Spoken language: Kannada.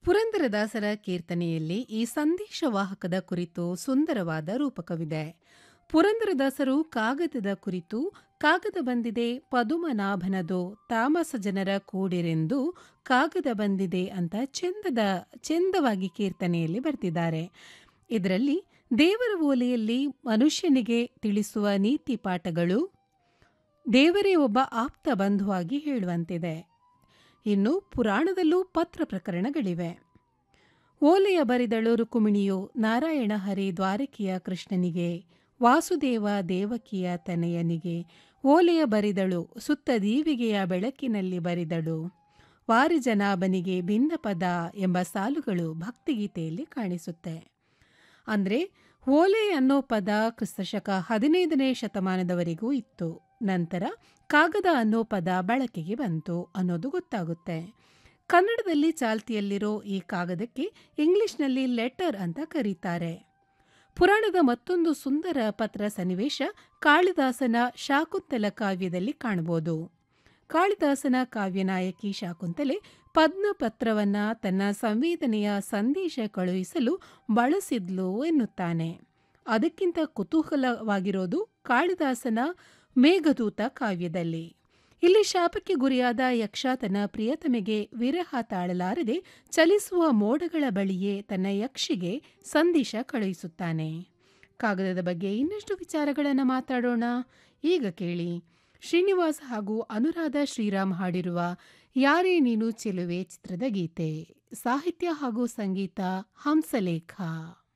ಪುರಂದರದಾಸರ ಕೀರ್ತನೆಯಲ್ಲಿ ಈ ಸಂದೇಶವಾಹಕದ ಕುರಿತು ಸುಂದರವಾದ ರೂಪಕವಿದೆ ಪುರಂದರದಾಸರು ಕಾಗದದ ಕುರಿತು ಕಾಗದ ಬಂದಿದೆ ಪದುಮನಾಭನದು ತಾಮಸ ಜನರ ಕೂಡಿರೆಂದು ಕಾಗದ ಬಂದಿದೆ ಅಂತ ಚೆಂದದ ಚೆಂದವಾಗಿ ಕೀರ್ತನೆಯಲ್ಲಿ ಬರ್ತಿದ್ದಾರೆ ಇದರಲ್ಲಿ ದೇವರ ಓಲೆಯಲ್ಲಿ ಮನುಷ್ಯನಿಗೆ ತಿಳಿಸುವ ನೀತಿ ಪಾಠಗಳು ದೇವರೇ ಒಬ್ಬ ಆಪ್ತ ಬಂಧುವಾಗಿ ಹೇಳುವಂತಿದೆ ಇನ್ನು ಪುರಾಣದಲ್ಲೂ ಪತ್ರ ಪ್ರಕರಣಗಳಿವೆ ಓಲೆಯ ಬರಿದಳು ರುಕುಮಿಣಿಯು ನಾರಾಯಣ ಹರಿ ದ್ವಾರಕಿಯ ಕೃಷ್ಣನಿಗೆ ವಾಸುದೇವ ದೇವಕಿಯ ತನಯನಿಗೆ ಓಲೆಯ ಬರಿದಳು ಸುತ್ತ ದೀವಿಗೆಯ ಬೆಳಕಿನಲ್ಲಿ ಬರಿದಳು ವಾರಿಜನಾಭನಿಗೆ ಭಿನ್ನಪದ ಎಂಬ ಸಾಲುಗಳು ಭಕ್ತಿಗೀತೆಯಲ್ಲಿ ಕಾಣಿಸುತ್ತೆ ಅಂದರೆ ಓಲೆ ಅನ್ನೋ ಪದ ಕ್ರಿಸ್ತಶಕ ಹದಿನೈದನೇ ಶತಮಾನದವರೆಗೂ ಇತ್ತು ನಂತರ ಕಾಗದ ಅನ್ನೋ ಪದ ಬಳಕೆಗೆ ಬಂತು ಅನ್ನೋದು ಗೊತ್ತಾಗುತ್ತೆ ಕನ್ನಡದಲ್ಲಿ ಚಾಲ್ತಿಯಲ್ಲಿರೋ ಈ ಕಾಗದಕ್ಕೆ ಇಂಗ್ಲಿಷ್ನಲ್ಲಿ ಲೆಟರ್ ಅಂತ ಕರೀತಾರೆ ಪುರಾಣದ ಮತ್ತೊಂದು ಸುಂದರ ಪತ್ರ ಸನ್ನಿವೇಶ ಕಾಳಿದಾಸನ ಶಾಕುಂತಲ ಕಾವ್ಯದಲ್ಲಿ ಕಾಣಬಹುದು ಕಾಳಿದಾಸನ ಕಾವ್ಯನಾಯಕಿ ಶಾಕುಂತಲೆ ಪದ್ಮಪತ್ರವನ್ನ ತನ್ನ ಸಂವೇದನೆಯ ಸಂದೇಶ ಕಳುಹಿಸಲು ಬಳಸಿದ್ಲು ಎನ್ನುತ್ತಾನೆ ಅದಕ್ಕಿಂತ ಕುತೂಹಲವಾಗಿರೋದು ಕಾಳಿದಾಸನ ಮೇಘದೂತ ಕಾವ್ಯದಲ್ಲಿ ಇಲ್ಲಿ ಶಾಪಕ್ಕೆ ಗುರಿಯಾದ ಯಕ್ಷ ತನ್ನ ಪ್ರಿಯತಮೆಗೆ ವಿರಹ ತಾಳಲಾರದೆ ಚಲಿಸುವ ಮೋಡಗಳ ಬಳಿಯೇ ತನ್ನ ಯಕ್ಷಿಗೆ ಸಂದೇಶ ಕಳುಹಿಸುತ್ತಾನೆ ಕಾಗದದ ಬಗ್ಗೆ ಇನ್ನಷ್ಟು ವಿಚಾರಗಳನ್ನು ಮಾತಾಡೋಣ ಈಗ ಕೇಳಿ ಶ್ರೀನಿವಾಸ್ ಹಾಗೂ ಅನುರಾಧ ಶ್ರೀರಾಮ್ ಹಾಡಿರುವ ಯಾರೇ ನೀನು ಚೆಲುವೆ ಚಿತ್ರದ ಗೀತೆ ಸಾಹಿತ್ಯ ಹಾಗೂ ಸಂಗೀತ ಹಂಸಲೇಖ